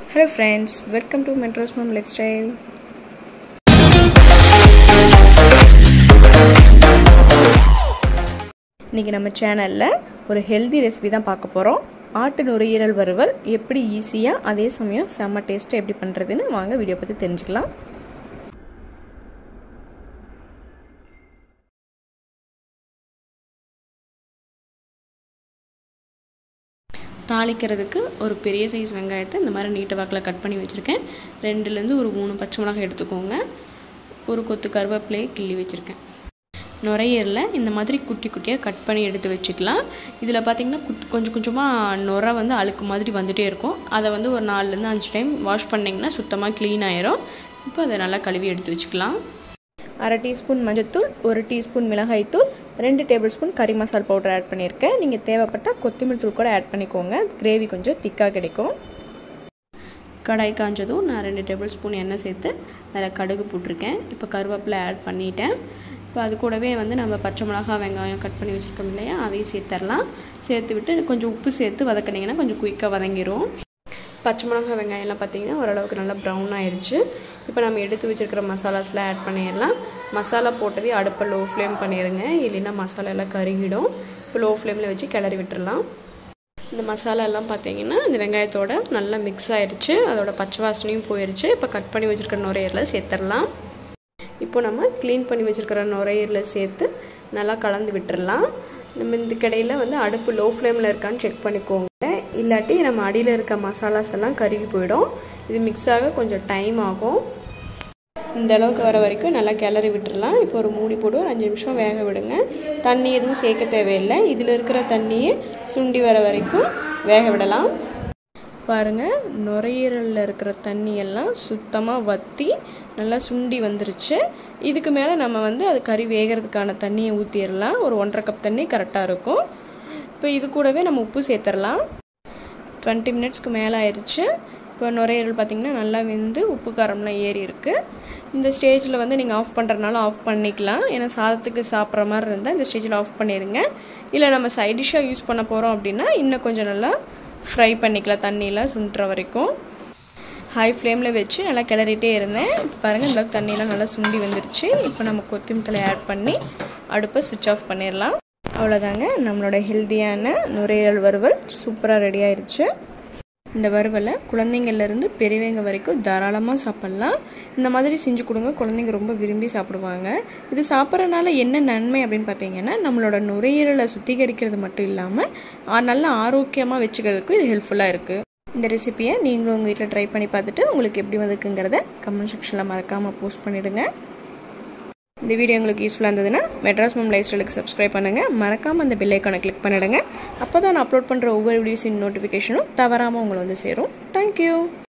hello friends welcome to Madras mom lifestyle இன்றைக்கி நம்ம சேனலில் ஒரு ஹெல்தி ரெசிபி தான் பார்க்க போகிறோம் ஆட்டு நுரையீரல் வறுவல் எப்படி ஈஸியாக அதே சமயம் செம்ம டேஸ்ட்டு எப்படி பண்ணுறதுன்னு வாங்க வீடியோ பற்றி தெரிஞ்சுக்கலாம் தாளிக்கிறதுக்கு ஒரு பெரிய சைஸ் வெங்காயத்தை இந்த மாதிரி நீட்ட வாக்கில் கட் பண்ணி வச்சுருக்கேன் ரெண்டுலேருந்து ஒரு மூணு பச்சை மிளகாய் எடுத்துக்கோங்க ஒரு கொத்து கருவேப்பிலையை கிள்ளி வச்சுருக்கேன் நுரையீரலில் இந்த மாதிரி குட்டி குட்டியாக கட் பண்ணி எடுத்து வச்சுக்கலாம் இதில் பார்த்திங்கன்னா குட் கொஞ்சம் கொஞ்சமாக நுரை வந்து அழுக்கு மாதிரி வந்துகிட்டே இருக்கும் அதை வந்து ஒரு நாலுலேருந்து அஞ்சு டைம் வாஷ் பண்ணிங்கன்னா சுத்தமாக க்ளீன் ஆயிரும் இப்போ அதை நல்லா கழுவி எடுத்து வச்சுக்கலாம் அரை டீஸ்பூன் மஞ்சத்தூள் ஒரு டீஸ்பூன் மிளகாய்த்தூள் ரெண்டு டேபிள் ஸ்பூன் கறி மசால் பவுடர் ஆட் பண்ணியிருக்கேன் நீங்கள் தேவைப்பட்டால் கொத்தமல்லி தூள் கூட ஆட் பண்ணிக்கோங்க கிரேவி கொஞ்சம் திக்காக கிடைக்கும் கடாய் காஞ்சதும் நான் ரெண்டு டேபிள் ஸ்பூன் எண்ணெய் சேர்த்து அதில் கடுகு போட்டிருக்கேன் இப்போ கருவேப்பிலை ஆட் பண்ணிட்டேன் இப்போ அது கூடவே வந்து நம்ம பச்சை மிளகா வெங்காயம் கட் பண்ணி வச்சுருக்கோம் இல்லையா அதையும் சேர்த்துடலாம் சேர்த்து விட்டு கொஞ்சம் உப்பு சேர்த்து வதக்கினீங்கன்னா கொஞ்சம் குயிக்காக வதங்கிடும் பச்சை மிளகா வெங்காயம்லாம் பார்த்திங்கன்னா ஓரளவுக்கு நல்லா ப்ரௌன் ஆயிடுச்சு இப்போ நம்ம எடுத்து வச்சுருக்கிற மசாலாஸ்லாம் ஆட் பண்ணிடலாம் மசாலா போட்டதே அடுப்பை லோ ஃப்ளேம் பண்ணிடுங்க இல்லைன்னா மசாலா எல்லாம் கருகிடும் இப்போ லோ ஃப்ளேமில் வச்சு கிளறி விட்டுடலாம் இந்த மசாலா எல்லாம் பார்த்தீங்கன்னா இந்த வெங்காயத்தோட நல்லா மிக்ஸ் ஆயிடுச்சு அதோட பச்சை வாசனையும் போயிடுச்சு இப்போ கட் பண்ணி வச்சுருக்கிற நுரையீரலில் சேர்த்துடலாம் இப்போ நம்ம க்ளீன் பண்ணி வச்சுருக்கிற நுரையீரலில் சேர்த்து நல்லா கலந்து விட்டுடலாம் நம்ம இந்த கடையில் வந்து அடுப்பு லோ ஃப்ளேமில் இருக்கான்னு செக் பண்ணிக்கோங்க இல்லாட்டி நம்ம அடியில் இருக்க மசாலாஸ் எல்லாம் கருகி போயிடும் இது மிக்ஸ் ஆக கொஞ்சம் டைம் ஆகும் இந்த அளவுக்கு வர வரைக்கும் நல்லா கிளறி விட்டுடலாம் இப்போ ஒரு மூடி போட்டு ஒரு அஞ்சு நிமிஷம் வேக விடுங்க தண்ணி எதுவும் சேர்க்க தேவையில்லை இதில் இருக்கிற தண்ணியை சுண்டி வர வரைக்கும் வேக விடலாம் பாருங்கள் நுரையீரலில் இருக்கிற தண்ணியெல்லாம் சுத்தமாக வற்றி நல்லா சுண்டி வந்துருச்சு இதுக்கு மேலே நம்ம வந்து அது கறி வேகிறதுக்கான தண்ணியை ஊற்றிடலாம் ஒரு ஒன்றரை கப் தண்ணி கரெக்டாக இருக்கும் இப்போ இது கூடவே நம்ம உப்பு சேர்த்துடலாம் டுவெண்ட்டி மினிட்ஸ்க்கு மேலே ஆயிடுச்சு இப்போ நுரையீரல் பார்த்திங்கன்னா நல்லா வெந்து உப்பு காரம்லாம் ஏறி இருக்குது இந்த ஸ்டேஜில் வந்து நீங்கள் ஆஃப் பண்ணுறதுனால ஆஃப் பண்ணிக்கலாம் ஏன்னா சாதத்துக்கு சாப்பிட்ற மாதிரி இருந்தால் இந்த ஸ்டேஜில் ஆஃப் பண்ணிடுங்க இல்லை நம்ம சைட் டிஷ்ஷாக யூஸ் பண்ண போகிறோம் அப்படின்னா இன்னும் கொஞ்சம் நல்லா ஃப்ரை பண்ணிக்கலாம் தண்ணியெலாம் சுண்டுற வரைக்கும் ஹை ஃப்ளேமில் வச்சு நல்லா கிளறிட்டே இருந்தேன் பாருங்கள் இந்த தண்ணியெலாம் நல்லா சுண்டி வந்துருச்சு இப்போ நம்ம கொத்தமல்லி தலை ஆட் பண்ணி அடுப்பை சுவிட்ச் ஆஃப் பண்ணிடலாம் அவ்வளோதாங்க நம்மளோட ஹெல்த்தியான நுரையீரல் வறுவல் சூப்பராக ரெடி ஆயிடுச்சு இந்த வறுவலை குழந்தைங்கள்லேருந்து பெரியவங்க வரைக்கும் தாராளமாக சாப்பிட்லாம் இந்த மாதிரி செஞ்சு கொடுங்க குழந்தைங்க ரொம்ப விரும்பி சாப்பிடுவாங்க இது சாப்பிட்றதுனால என்ன நன்மை அப்படின்னு பார்த்தீங்கன்னா நம்மளோட நுரையீரலை சுத்திகரிக்கிறது மட்டும் இல்லாமல் நல்ல ஆரோக்கியமாக வச்சுக்கிறதுக்கும் இது ஹெல்ப்ஃபுல்லாக இருக்குது இந்த ரெசிப்பியை நீங்களும் உங்கள் வீட்டில் ட்ரை பண்ணி பார்த்துட்டு உங்களுக்கு எப்படி வந்துக்குங்கிறத கமெண்ட் செக்ஷனில் மறக்காமல் போஸ்ட் பண்ணிவிடுங்க இந்த வீடியோ உங்களுக்கு யூஸ்ஃபுல்லாக இருந்ததுன்னா மெட்ராஸ் மம் லைஃப் ஸ்டைலுக்கு சப்ஸ்கிரைப் பண்ணுங்கள் மறக்காமல் அந்த பெல் ஐக்கானை கிளிக் பண்ணிவிடுங்க அப்போ தான் நான் அப்லோட் பண்ணுற ஒவ்வொரு வீடியோஸின் நோட்டிஃபிகேஷனும் தவறாமல் உங்களை வந்து சேரும் தேங்க்யூ